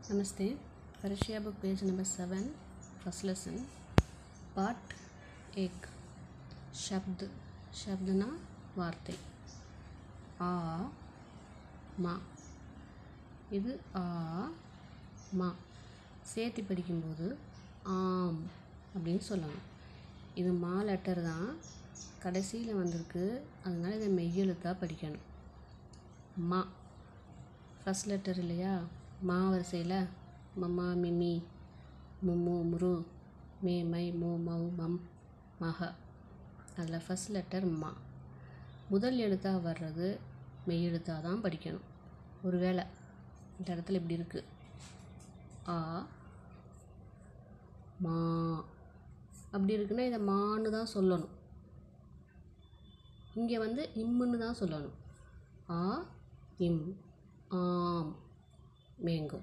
Namaste. Parashya book page number 7, first lesson. Part एक शब्द शब्दना வார்த்தை ஆ மா இது ஆ மா சேர்த்து படிக்கும்போது ஆம் அப்படின்னு சொல்லணும் இது மா லெட்டர் தான் கடைசியில் வந்திருக்கு அதனால் இதை மெய்யெழுத்தாக படிக்கணும் மா ஃபஸ்ட் லெட்டர் இல்லையா மா வரிசையில் மம்மா மிமி மும்மு முரு மே மை மோ மௌ மம் மக அதில் ஃபஸ்ட் லெட்டர் மா முதல் எழுத்தாக வர்றது மெய் எழுத்தாக தான் படிக்கணும் ஒருவேளை இந்த இடத்துல இப்படி இருக்குது ஆ மா அப்படி இருக்குன்னா இதை மான்னு தான் சொல்லணும் இங்கே வந்து இம்முன்னு தான் சொல்லணும் ஆ இம் ஆம் மேங்கோ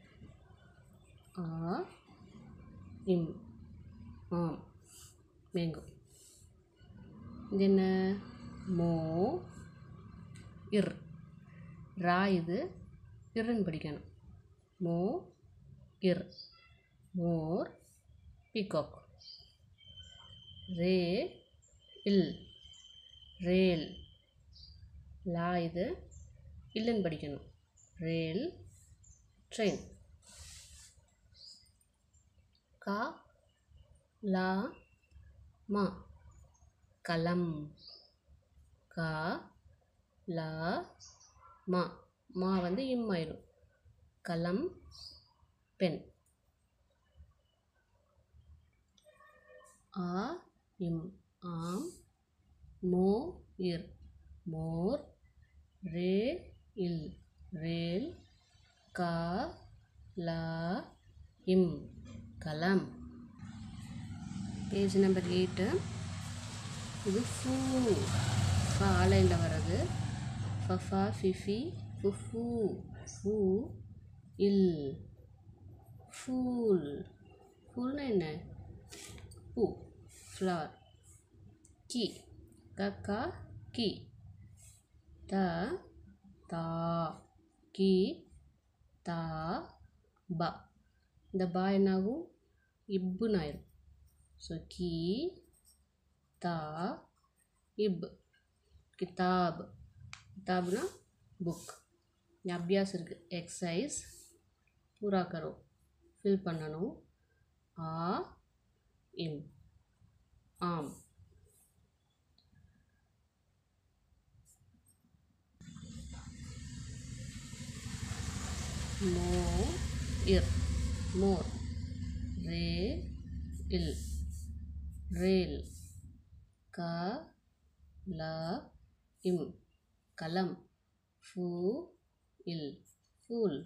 ஆ இம் ஆம் மேங்கோ இது என்ன மோ இர் ரா இது இர்ன்னு படிக்கணும் மோ இர் மோர் பீகாக் ரே இல் ரேல் லா இது இல்லைன்னு படிக்கணும் ரேல் ட்ரெயின் கா லா மா கலம் கா லா மா மா வந்து இம் ஆயிடும் கலம் பென் ஆ இம் ஆம் மோ இர் மோர் ரே இல் ரேல் கா லா இம் கலம் பேஜ் நம்பர் எயிட்டு இது ஃபூ ஃபா ஆலையில் வர்றது ஃபஃபா ஃபிஃபி ஃபுஃபூ ஃபூ இல் ஃபூல் ஃபூல்னா என்ன பூ ஃப்ளவர் கி கக்கா கி த தா கி தா பா இந்த பா என்னாகும் இப்புன்னு ஆயிரும் ஸோ கி தா இப் கிதாப் கிதாப்னா புக் அபியாஸ் இருக்குது எக்ஸசைஸ் பூரா கரோ ஃபில் பண்ணணும் ஆ இம் ஆம் மோ இர் மோர் ரே இல் ரேல் க ல இம் கலம் ஃபூ இல் ஃபூல்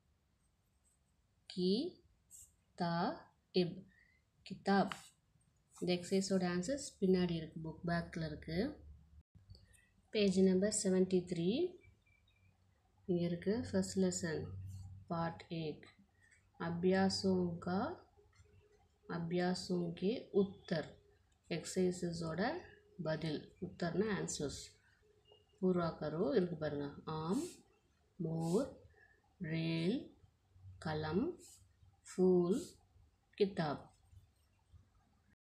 கி தா இப் கிதாப் இந்த எக்ஸசைஸோட ஆன்சர்ஸ் பின்னாடி இருக்குது புக் பேக்கில் இருக்குது பேஜ் நம்பர் செவன்ட்டி த்ரீ இங்கே இருக்குது ஃபஸ்ட் லெசன் पार्ट एक अभ्यासों का अभ्यासों के उत्तर எக்ஸசைசஸோட பதில் உத்தர்னா ஆன்சர்ஸ் பூர்வா கரோ இருக்கு பாருங்க ஆம் மோர் ரேல் கலம் ஃபூல் கிதாப்